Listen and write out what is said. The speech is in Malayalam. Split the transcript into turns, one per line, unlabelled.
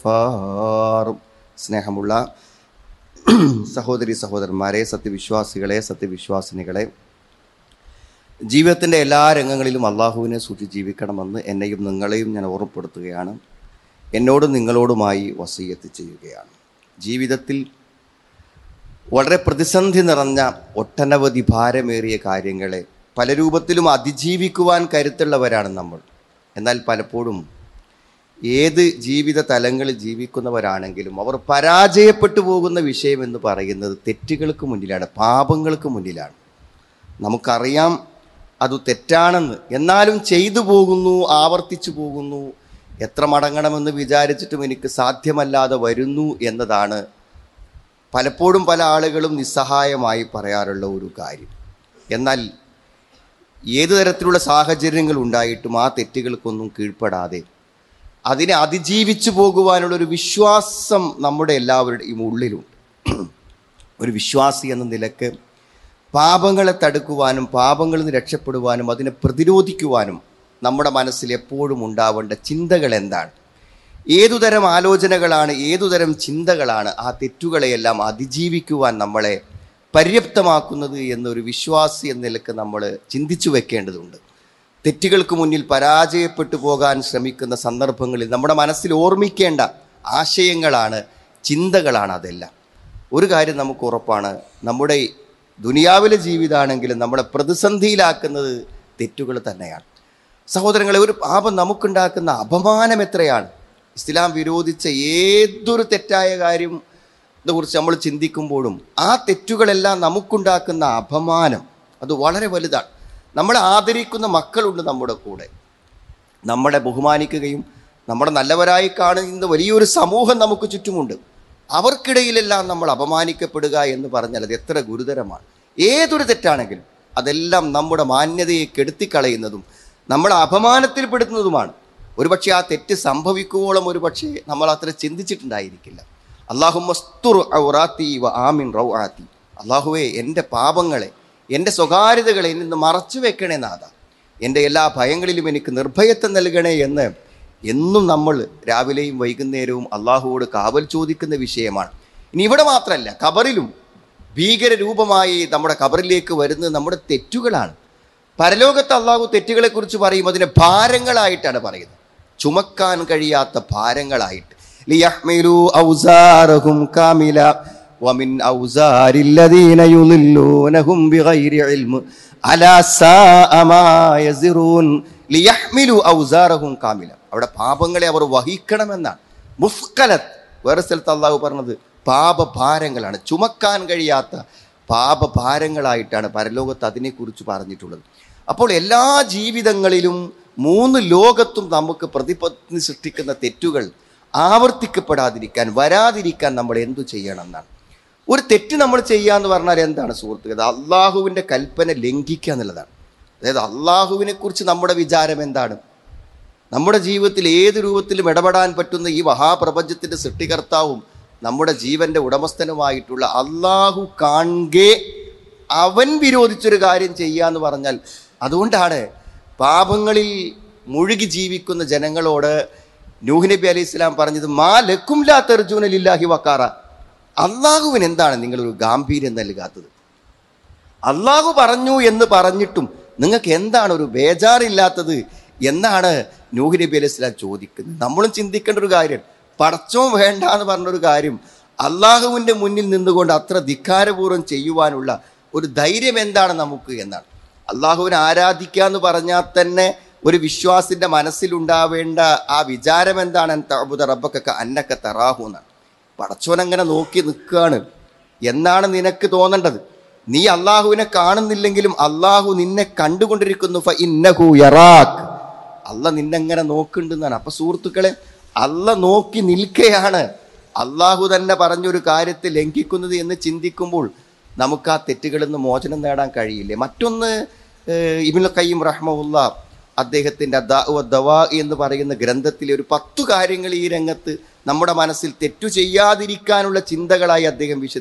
الغفار സ്നേഹമുള്ള സഹോദരി സഹോദരന്മാരെ സത്യവിശ്വാസികളെ സത്യവിശ്വാസിനികളെ ജീവിതത്തിൻ്റെ എല്ലാ രംഗങ്ങളിലും അള്ളാഹുവിനെ സൂക്ഷിച്ച് ജീവിക്കണമെന്ന് എന്നെയും നിങ്ങളെയും ഞാൻ ഓർമ്മപ്പെടുത്തുകയാണ് എന്നോടും നിങ്ങളോടുമായി വസീയത്ത് ചെയ്യുകയാണ് ജീവിതത്തിൽ വളരെ പ്രതിസന്ധി നിറഞ്ഞ ഒട്ടനവധി ഭാരമേറിയ കാര്യങ്ങളെ പല രൂപത്തിലും അതിജീവിക്കുവാൻ കരുത്തുള്ളവരാണ് നമ്മൾ എന്നാൽ പലപ്പോഴും ഏത് ജീവിത തലങ്ങളിൽ ജീവിക്കുന്നവരാണെങ്കിലും അവർ പരാജയപ്പെട്ടു പോകുന്ന വിഷയം എന്ന് പറയുന്നത് തെറ്റുകൾക്ക് മുന്നിലാണ് പാപങ്ങൾക്ക് മുന്നിലാണ് നമുക്കറിയാം അത് തെറ്റാണെന്ന് എന്നാലും ചെയ്തു പോകുന്നു ആവർത്തിച്ചു പോകുന്നു എത്ര മടങ്ങണമെന്ന് വിചാരിച്ചിട്ടും എനിക്ക് സാധ്യമല്ലാതെ വരുന്നു എന്നതാണ് പലപ്പോഴും പല ആളുകളും നിസ്സഹായമായി പറയാറുള്ള ഒരു കാര്യം എന്നാൽ ഏതു തരത്തിലുള്ള സാഹചര്യങ്ങൾ ഉണ്ടായിട്ടും ആ തെറ്റുകൾക്കൊന്നും കീഴ്പ്പെടാതെ അതിനെ അതിജീവിച്ചു പോകുവാനുള്ള ഒരു വിശ്വാസം നമ്മുടെ എല്ലാവരുടെയും ഉള്ളിലുണ്ട് ഒരു വിശ്വാസി എന്ന നിലക്ക് പാപങ്ങളെ തടുക്കുവാനും പാപങ്ങളിൽ നിന്ന് രക്ഷപ്പെടുവാനും അതിനെ പ്രതിരോധിക്കുവാനും നമ്മുടെ മനസ്സിൽ എപ്പോഴും ഉണ്ടാവേണ്ട ചിന്തകൾ എന്താണ് ഏതുതരം ആലോചനകളാണ് ഏതുതരം ചിന്തകളാണ് ആ തെറ്റുകളെയെല്ലാം അതിജീവിക്കുവാൻ നമ്മളെ പര്യാപ്തമാക്കുന്നത് എന്നൊരു വിശ്വാസി എന്ന നിലക്ക് നമ്മൾ ചിന്തിച്ചു വെക്കേണ്ടതുണ്ട് തെറ്റുകൾക്ക് മുന്നിൽ പരാജയപ്പെട്ടു പോകാൻ ശ്രമിക്കുന്ന സന്ദർഭങ്ങളിൽ നമ്മുടെ മനസ്സിൽ ഓർമ്മിക്കേണ്ട ആശയങ്ങളാണ് ചിന്തകളാണ് അതെല്ലാം ഒരു കാര്യം നമുക്ക് ഉറപ്പാണ് നമ്മുടെ ദുനിയാവിലെ ജീവിതമാണെങ്കിലും നമ്മളെ പ്രതിസന്ധിയിലാക്കുന്നത് തെറ്റുകൾ തന്നെയാണ് സഹോദരങ്ങളെ ഒരു പാപം നമുക്കുണ്ടാക്കുന്ന അപമാനം എത്രയാണ് ഇസ്ലാം വിരോധിച്ച ഏതൊരു തെറ്റായ കാര്യം കുറിച്ച് നമ്മൾ ചിന്തിക്കുമ്പോഴും ആ തെറ്റുകളെല്ലാം നമുക്കുണ്ടാക്കുന്ന അപമാനം അത് വളരെ വലുതാണ് നമ്മളെ ആദരിക്കുന്ന മക്കളുണ്ട് നമ്മുടെ കൂടെ നമ്മളെ ബഹുമാനിക്കുകയും നമ്മുടെ നല്ലവരായി കാണുന്ന വലിയൊരു സമൂഹം നമുക്ക് ചുറ്റുമുണ്ട് അവർക്കിടയിലെല്ലാം നമ്മൾ അപമാനിക്കപ്പെടുക എന്ന് പറഞ്ഞാൽ അത് എത്ര ഗുരുതരമാണ് ഏതൊരു തെറ്റാണെങ്കിലും അതെല്ലാം നമ്മുടെ മാന്യതയെ കെടുത്തിക്കളയുന്നതും നമ്മളെ അപമാനത്തിൽപ്പെടുത്തുന്നതുമാണ് ഒരുപക്ഷെ ആ തെറ്റ് സംഭവിക്കുവോളം ഒരു പക്ഷേ നമ്മൾ അത്ര ചിന്തിച്ചിട്ടുണ്ടായിരിക്കില്ല അള്ളാഹു മസ്തുർ ഔറാത്തി വ ആമിൻ റൗ ആത്തി അള്ളാഹുവേ എൻ്റെ പാപങ്ങളെ എൻ്റെ സ്വകാര്യതകളെ നിന്ന് മറച്ചു വെക്കണേ നാഥ എൻ്റെ എല്ലാ ഭയങ്ങളിലും എനിക്ക് നിർഭയത്വം നൽകണേ എന്ന് എന്നും നമ്മൾ രാവിലെയും വൈകുന്നേരവും അള്ളാഹുവോട് കാവൽ ചോദിക്കുന്ന വിഷയമാണ് ഇനി ഇവിടെ മാത്രമല്ല കബറിലും ഭീകര രൂപമായി നമ്മുടെ കബറിലേക്ക് വരുന്നത് നമ്മുടെ തെറ്റുകളാണ് പരലോകത്ത് അള്ളാഹു തെറ്റുകളെക്കുറിച്ച് പറയും അതിനെ ഭാരങ്ങളായിട്ടാണ് പറയുന്നത് ചുമക്കാൻ കഴിയാത്ത ഭാരങ്ങളായിട്ട് ലിയഹ്മിലു ഔസാറഹും കാമില ومن أوزار الذين يضلونهم بغير علم ألا ساء ما يزرون ليحملوا أوزارهم كاملة അവിടെ പാപങ്ങളെ അവർ വഹിക്കണമെന്നാണ് മുഫ്കലത്ത് വേറെ സ്ഥലത്ത് അള്ളാഹു പറഞ്ഞത് പാപഭാരങ്ങളാണ് ചുമക്കാൻ കഴിയാത്ത പാപഭാരങ്ങളായിട്ടാണ് പരലോകത്ത് അതിനെക്കുറിച്ച് പറഞ്ഞിട്ടുള്ളത് അപ്പോൾ എല്ലാ ജീവിതങ്ങളിലും മൂന്ന് ലോകത്തും നമുക്ക് പ്രതിപത്തി സൃഷ്ടിക്കുന്ന തെറ്റുകൾ ആവർത്തിക്കപ്പെടാതിരിക്കാൻ വരാതിരിക്കാൻ നമ്മൾ എന്തു ചെയ്യണം എന്നാണ് ഒരു തെറ്റ് നമ്മൾ ചെയ്യാന്ന് പറഞ്ഞാൽ എന്താണ് സുഹൃത്തുക്കൾ അള്ളാഹുവിൻ്റെ കൽപ്പന ലംഘിക്കുക എന്നുള്ളതാണ് അതായത് അള്ളാഹുവിനെ കുറിച്ച് നമ്മുടെ വിചാരം എന്താണ് നമ്മുടെ ജീവിതത്തിൽ ഏത് രൂപത്തിലും ഇടപെടാൻ പറ്റുന്ന ഈ മഹാപ്രപഞ്ചത്തിൻ്റെ സൃഷ്ടികർത്താവും നമ്മുടെ ജീവന്റെ ഉടമസ്ഥനുമായിട്ടുള്ള അള്ളാഹു കാണെ അവൻ വിരോധിച്ചൊരു കാര്യം ചെയ്യാന്ന് പറഞ്ഞാൽ അതുകൊണ്ടാണ് പാപങ്ങളിൽ മുഴുകി ജീവിക്കുന്ന ജനങ്ങളോട് നൂഹ് നബി അലൈഹി ഇസ്ലാം പറഞ്ഞത് മാ ലക്കും ലാ തെർജൂനലില്ലാഹി വക്കാറ അള്ളാഹുവിന് എന്താണ് നിങ്ങളൊരു ഗാംഭീര്യം നൽകാത്തത് അള്ളാഹു പറഞ്ഞു എന്ന് പറഞ്ഞിട്ടും നിങ്ങൾക്ക് എന്താണ് ഒരു ബേജാറില്ലാത്തത് എന്നാണ് നൂഹ് നബി അലൈഹി സ്വലാം ചോദിക്കുന്നത് നമ്മളും ചിന്തിക്കേണ്ട ഒരു കാര്യം പടച്ചോം വേണ്ട എന്ന് പറഞ്ഞൊരു കാര്യം അള്ളാഹുവിൻ്റെ മുന്നിൽ നിന്നുകൊണ്ട് അത്ര ധിക്കാരപൂർവ്വം ചെയ്യുവാനുള്ള ഒരു ധൈര്യം എന്താണ് നമുക്ക് എന്നാണ് അള്ളാഹുവിനെ ആരാധിക്കുക എന്ന് പറഞ്ഞാൽ തന്നെ ഒരു വിശ്വാസിന്റെ മനസ്സിലുണ്ടാവേണ്ട ആ വിചാരം എന്താണ് തഅബുദ റബ്ബക്കൊക്കെ അന്നക്ക തറാഹു എന്നാണ് പടച്ചോൻ അങ്ങനെ നോക്കി നിൽക്കുകയാണ് എന്നാണ് നിനക്ക് തോന്നേണ്ടത് നീ അള്ളാഹുവിനെ കാണുന്നില്ലെങ്കിലും അള്ളാഹു നിന്നെ കണ്ടുകൊണ്ടിരിക്കുന്നു ഫ ഇന്നഹു യറാഖ് അല്ല നിന്നെങ്ങനെ നോക്കുന്നുണ്ടെന്നാണ് അപ്പൊ സുഹൃത്തുക്കളെ അല്ല നോക്കി നിൽക്കുകയാണ് അള്ളാഹു തന്നെ പറഞ്ഞൊരു കാര്യത്തെ ലംഘിക്കുന്നത് എന്ന് ചിന്തിക്കുമ്പോൾ നമുക്ക് ആ തെറ്റുകളിൽ നിന്ന് മോചനം നേടാൻ കഴിയില്ലേ മറ്റൊന്ന് ഇബിൻ കയ്യം റഹ്മുല്ല അദ്ദേഹത്തിൻ്റെ ദവാ എന്ന് പറയുന്ന ഗ്രന്ഥത്തിലെ ഒരു പത്തു കാര്യങ്ങൾ ഈ രംഗത്ത് നമ്മുടെ മനസ്സിൽ തെറ്റു ചെയ്യാതിരിക്കാനുള്ള ചിന്തകളായി അദ്ദേഹം വിശദീകരിച്ചു